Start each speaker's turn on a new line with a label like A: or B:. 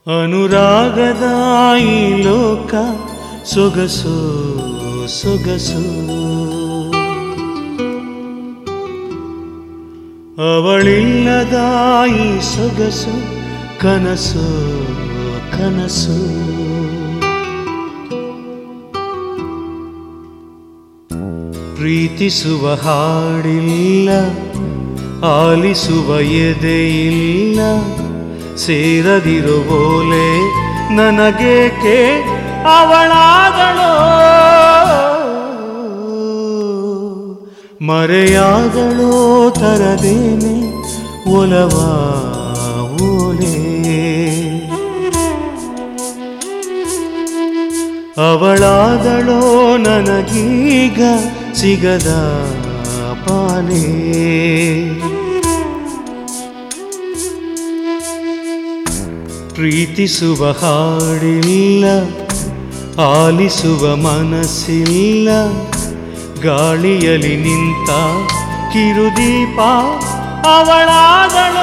A: ಅನುರಾಗದ ಈ ಲೋಕ ಸೊಗಸು ಸೊಗಸು ಅವಳಿಲ್ಲದ ಈ ಸೊಗಸು ಕನಸು ಕನಸು ಪ್ರೀತಿಸುವ ಹಾಡಿಲ್ಲ ಆಲಿಸುವ ಎದೆಯಿಲ್ಲ ಸೇರದಿರುವೋಲೆ ನನಗೇಕೆ ಅವಳಾದಳೋ ಮರೆಯಾದಳೋ ತರದೇನೆ ಒಲವ ಓಲೆ ಅವಳಾದಳೋ ನನಗೀಗ ಸಿಗದ ಪಾಲೇ ಪ್ರೀತಿಸುವ ಹಾಡಿಲ್ಲ ಆಲಿಸುವ ಮನಸ್ಸಿಲ್ಲ ಗಾಳಿಯಲ್ಲಿ ನಿಂತ ಕಿರುದೀಪ ಅವಳಾದಳ